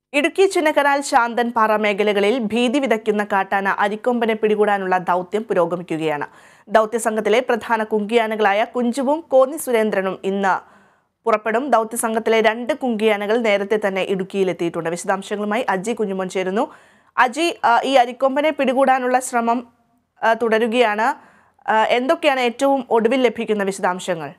ഇടുക്കി ചിന്നക്കനാൽ ശാന്തൻപാറ മേഖലകളിൽ ഭീതി വിതയ്ക്കുന്ന കാട്ടാന അരിക്കൊമ്പനെ പിടികൂടാനുള്ള ദൗത്യം പുരോഗമിക്കുകയാണ് ദൗത്യ സംഘത്തിലെ പ്രധാന കുങ്കിയാനകളായ കുഞ്ചുവും കോന്നി സുരേന്ദ്രനും ഇന്ന് പുറപ്പെടും ദൗത്യ സംഘത്തിലെ രണ്ട് കുങ്കിയാനകൾ നേരത്തെ തന്നെ ഇടുക്കിയിലെത്തിയിട്ടുണ്ട് വിശദാംശങ്ങളുമായി അജി കുഞ്ഞുമോൻ ചേരുന്നു അജി ആ, ഈ അരിക്കൊമ്പനെ പിടികൂടാനുള്ള ശ്രമം ആ, തുടരുകയാണ് ആ, എന്തൊക്കെയാണ് ഏറ്റവും ഒടുവിൽ ലഭിക്കുന്ന വിശദാംശങ്ങൾ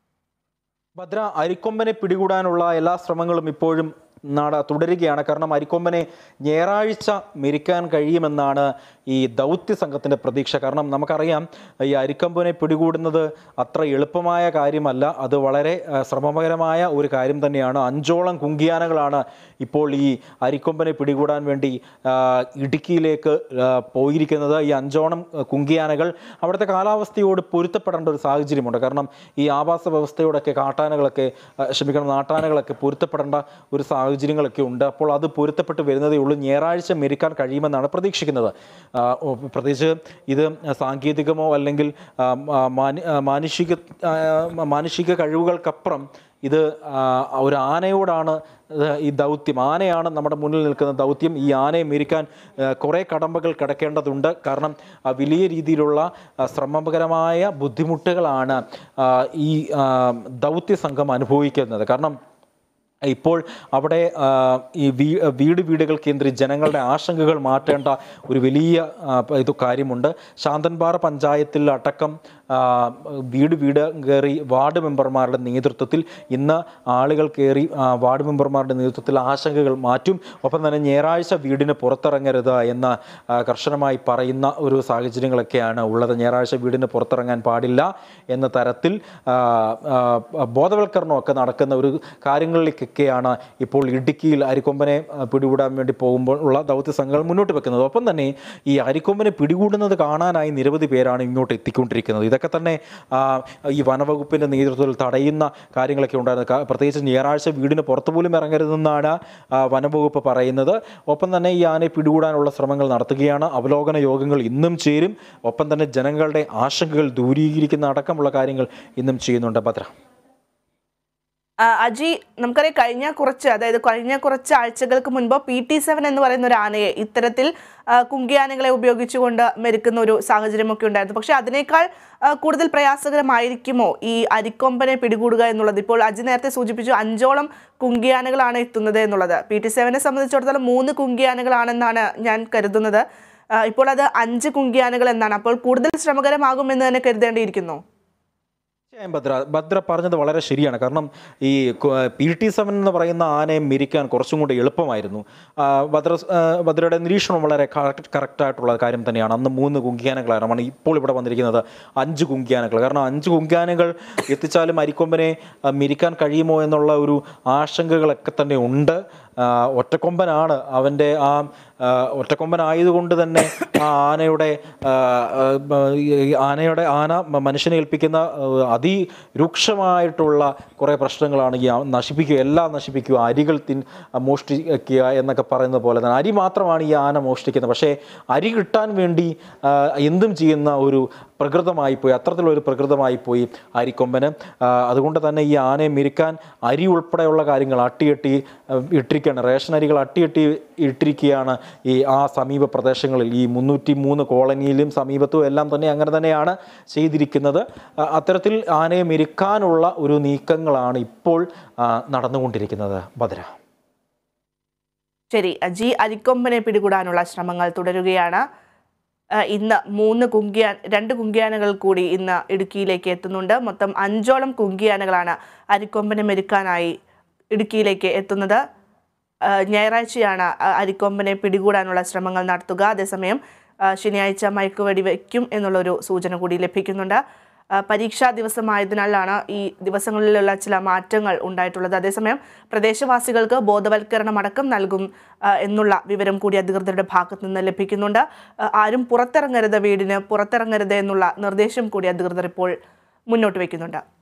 ഭദ്ര അരിക്കൊമ്പനെ പിടികൂടാനുള്ള എല്ലാ ശ്രമങ്ങളും ഇപ്പോഴും നാട തുടരുകയാണ് കാരണം അരിക്കൊമ്പനെ ഞായറാഴ്ച മെരിക്കാൻ കഴിയുമെന്നാണ് ഈ ദൗത്യ സംഘത്തിൻ്റെ പ്രതീക്ഷ കാരണം നമുക്കറിയാം ഈ അരിക്കൊമ്പനെ പിടികൂടുന്നത് അത്ര എളുപ്പമായ കാര്യമല്ല അത് വളരെ ആ, ശ്രമകരമായ ഒരു കാര്യം തന്നെയാണ് അഞ്ചോളം കുങ്കിയാനകളാണ് ഇപ്പോൾ ഈ അരിക്കൊമ്പനെ പിടികൂടാൻ വേണ്ടി ആ, ഇടുക്കിയിലേക്ക് ആ, പോയിരിക്കുന്നത് ഈ അഞ്ചോളം ആ, കുങ്കിയാനകൾ അവിടുത്തെ കാലാവസ്ഥയോട് പൊരുത്തപ്പെടേണ്ട ഒരു സാഹചര്യമുണ്ട് കാരണം ഈ ആവാസ വ്യവസ്ഥയോടൊക്കെ കാട്ടാനകളൊക്കെ ആ, ക്ഷമിക്കണം നാട്ടാനകളൊക്കെ പൊരുത്തപ്പെടേണ്ട ഒരു സാഹചര്യങ്ങളൊക്കെ ഉണ്ട് അപ്പോൾ അത് പൊരുത്തപ്പെട്ട് വരുന്നതേ ഉള്ളൂ ഞായറാഴ്ച മെരുക്കാൻ കഴിയുമെന്നാണ് പ്രതീക്ഷിക്കുന്നത് ആ, ഓ, പ്രത്യേകിച്ച് ഇത് സാങ്കേതികമോ അല്ലെങ്കിൽ ആ, ആ, മാനി- ആ, മാനുഷിക ആ, മാനുഷിക കഴിവുകൾക്കപ്പുറം ഇത് ആ, ഒരു ആനയോടാണ് ഇത് ഈ ദൗത്യം ആനയാണ് നമ്മുടെ മുന്നിൽ നിൽക്കുന്ന ദൗത്യം ഈ ആനയെ മെരിക്കാൻ ആ, കുറേ കടമ്പകൾ കിടക്കേണ്ടതുണ്ട് കാരണം ആ, വലിയ രീതിയിലുള്ള ആ, ശ്രമകരമായ ബുദ്ധിമുട്ടുകളാണ് ആ, ഈ ആ, ദൗത്യ സംഘം അനുഭവിക്കുന്നത് കാരണം ഇപ്പോൾ അവിടെ ആ, ഈ വീ വീട് വീടുകൾ കേന്ദ്രീ ജനങ്ങളുടെ ആശങ്കകൾ മാറ്റേണ്ട ഒരു വലിയ ആ, പ- ഇത് കാര്യമുണ്ട് ശാന്തൻപാറ പഞ്ചായത്തിൽ അടക്കം ആ, വീട് വീട് കയറി വാർഡ് മെമ്പർമാരുടെ നേതൃത്വത്തിൽ ഇന്ന് ആളുകൾ കയറി ആ, വാർഡ് മെമ്പർമാരുടെ നേതൃത്വത്തിൽ ആശങ്കകൾ മാറ്റും ഒപ്പം തന്നെ ഞായറാഴ്ച വീടിന് പുറത്തിറങ്ങരുത് എന്ന് ആ, കർശനമായി പറയുന്ന ഒരു സാഹചര്യങ്ങളൊക്കെയാണ് ഉള്ളത് ഞായറാഴ്ച വീടിന് പുറത്തിറങ്ങാൻ പാടില്ല എന്ന തരത്തിൽ ആ, ആ, ബോധവൽക്കരണമൊക്കെ നടക്കുന്ന ഒരു കാര്യങ്ങളിലേക്കൊക്കെയാണ് ഇപ്പോൾ ഇടുക്കിയിൽ അരിക്കൊമ്പനെ ആ, പിടികൂടാൻ വേണ്ടി പോകുമ്പോൾ ഉള്ള ദൗത്യ സംഘങ്ങൾ മുന്നോട്ട് വെക്കുന്നത് ഒപ്പം തന്നെ ഈ അരിക്കൊമ്പനെ പിടികൂടുന്നത് കാണാനായി നിരവധി പേരാണ് ഇങ്ങോട്ട് എത്തിക്കൊണ്ടിരിക്കുന്നത് ഇതൊക്കെ തന്നെ ആ, ഈ വനവകുപ്പിൻ്റെ നേതൃത്വത്തിൽ തടയുന്ന കാര്യങ്ങളൊക്കെ ഉണ്ടായിരുന്നു കാ- പ്രത്യേകിച്ച് ഞായറാഴ്ച വീടിന് പുറത്തു പോലും ഇറങ്ങരുതെന്നാണ് ആ, വനംവകുപ്പ് പറയുന്നത് ഒപ്പം തന്നെ ഈ ആനയെ പിടികൂടാനുള്ള ശ്രമങ്ങൾ നടത്തുകയാണ് അവലോകന യോഗങ്ങൾ ഇന്നും ചേരും ഒപ്പം തന്നെ ജനങ്ങളുടെ ആശങ്കകൾ ദൂരീകരിക്കുന്ന അടക്കമുള്ള കാര്യങ്ങൾ ഇന്നും ചെയ്യുന്നുണ്ട് ഭദ്ര ആ, അജി നമുക്കറിയാം കഴിഞ്ഞ കുറച്ച് അതായത് കഴിഞ്ഞ കുറച്ച് ആഴ്ചകൾക്ക് മുൻപ് പി ടി സെവൻ എന്ന് പറയുന്ന ഒരു ആനയെ ഇത്തരത്തിൽ ആ, കുങ്കിയാനകളെ ഉപയോഗിച്ചുകൊണ്ട് മെരുക്കുന്ന ഒരു സാഹചര്യമൊക്കെ ഉണ്ടായിരുന്നു പക്ഷെ അതിനേക്കാൾ ആ, കൂടുതൽ പ്രയാസകരമായിരിക്കുമോ ഈ അരിക്കൊമ്പനെ പിടികൂടുക എന്നുള്ളത് ഇപ്പോൾ അജി നേരത്തെ സൂചിപ്പിച്ചു അഞ്ചോളം കുങ്കിയാനകളാണ് എത്തുന്നത് എന്നുള്ളത് പി ടി സെവനെ സംബന്ധിച്ചിടത്തോളം മൂന്ന് കുങ്കിയാനകളാണെന്നാണ് ഞാൻ കരുതുന്നത് ആ, ഇപ്പോൾ അത് അഞ്ച് കുങ്കിയാനകൾ എന്നാണ് അപ്പോൾ കൂടുതൽ ശ്രമകരമാകുമെന്ന് തന്നെ കരുതേണ്ടിയിരിക്കുന്നു തീർച്ചയായും ഭദ്ര ഭദ്ര പറഞ്ഞത് വളരെ ശരിയാണ് കാരണം ഈ പി ടി സെവൻ എന്ന് പറയുന്ന ആനയെ മിരിക്കാൻ കുറച്ചും കൂടി എളുപ്പമായിരുന്നു ആ, ഭദ്ര ആ, ഭദ്രയുടെ നിരീക്ഷണം വളരെ കറക്റ്റ് ആയിട്ടുള്ള കാര്യം തന്നെയാണ് അന്ന് മൂന്ന് കുങ്കിയാനകളാണ് ഇപ്പോൾ ഇവിടെ വന്നിരിക്കുന്നത് അഞ്ച് കുങ്കിയാനകൾ കാരണം അഞ്ച് കുങ്കിയാനകൾ എത്തിച്ചാലും അരിക്കൊമ്പനെ ആ, മിരിക്കാൻ കഴിയുമോ എന്നുള്ള ഒരു ആശങ്കകളൊക്കെ തന്നെ ഉണ്ട് ആ, ഒറ്റക്കൊമ്പനാണ് അവൻ്റെ ആ ആ, ഒറ്റക്കൊമ്പനായതുകൊണ്ട് തന്നെ ആ ആനയുടെ ആ, ആ, ഈ ആനയുടെ ആന മ- മനുഷ്യനെ ഏൽപ്പിക്കുന്ന ആ, അതിരൂക്ഷമായിട്ടുള്ള കുറേ പ്രശ്നങ്ങളാണ് ഈ ആ- നശിപ്പിക്കുക എല്ലാം നശിപ്പിക്കുക അരികൾ തിൻ മോഷ്ടിക്കുക എന്നൊക്കെ പറയുന്നത് പോലെ തന്നെ അരി മാത്രമാണ് ഈ ആന മോഷ്ടിക്കുന്നത് പക്ഷേ അരി കിട്ടാൻ വേണ്ടി ആ, എന്തും ചെയ്യുന്ന ഒരു പ്രകൃതമായി പോയി അത്തരത്തിലൊരു പ്രകൃതമായി പോയി അരിക്കൊമ്പന് ആ, അതുകൊണ്ട് തന്നെ ഈ ആനയെ മിരിക്കാൻ അരി ഉൾപ്പെടെയുള്ള കാര്യങ്ങൾ അട്ടിയെട്ടി ആ, ഇട്ടിരിക്കുകയാണ് റേഷൻ അരികൾ അട്ടിയെട്ടി ഇട്ടിരിക്കുകയാണ് ഈ ആ സമീപ പ്രദേശങ്ങളിൽ ഈ മുന്നൂറ്റി മൂന്ന് കോളനിയിലും സമീപത്തും എല്ലാം തന്നെ അങ്ങനെ തന്നെയാണ് ചെയ്തിരിക്കുന്നത് ആ, അത്തരത്തിൽ ആനയെ മെരുക്കാനുള്ള ഒരു നീക്കങ്ങളാണ് ഇപ്പോൾ ആ, നടന്നുകൊണ്ടിരിക്കുന്നത് ഭദ്ര ശരി അജി അരിക്കൊമ്പനെ പിടികൂടാനുള്ള ശ്രമങ്ങൾ തുടരുകയാണ് ആ, ഇന്ന് മൂന്ന് കുങ്കിയാൻ രണ്ട് കുങ്കിയാനകൾ കൂടി ഇന്ന് ഇടുക്കിയിലേക്ക് എത്തുന്നുണ്ട് മൊത്തം അഞ്ചോളം കുങ്കിയാനകളാണ് അരിക്കൊമ്പനെ മെരുക്കാനായി ഇടുക്കിയിലേക്ക് എത്തുന്നത് ആ, ഞായറാഴ്ചയാണ് ആ, അരിക്കൊമ്പനെ പിടികൂടാനുള്ള ശ്രമങ്ങൾ നടത്തുക അതേസമയം ആ, ശനിയാഴ്ച മയക്കുവെടി വയ്ക്കും എന്നുള്ളൊരു സൂചന കൂടി ലഭിക്കുന്നുണ്ട് ആ, പരീക്ഷാ ദിവസമായതിനാലാണ് ഈ ദിവസങ്ങളിലുള്ള ചില മാറ്റങ്ങൾ ഉണ്ടായിട്ടുള്ളത് അതേസമയം പ്രദേശവാസികൾക്ക് ബോധവൽക്കരണം അടക്കം നൽകും ആ, എന്നുള്ള വിവരം കൂടി അധികൃതരുടെ ഭാഗത്തു നിന്ന് ലഭിക്കുന്നുണ്ട് ആ, ആരും പുറത്തിറങ്ങരുത് വീടിന് പുറത്തിറങ്ങരുത് എന്നുള്ള നിർദ്ദേശം കൂടി അധികൃതർ ഇപ്പോൾ മുന്നോട്ട് വയ്ക്കുന്നുണ്ട്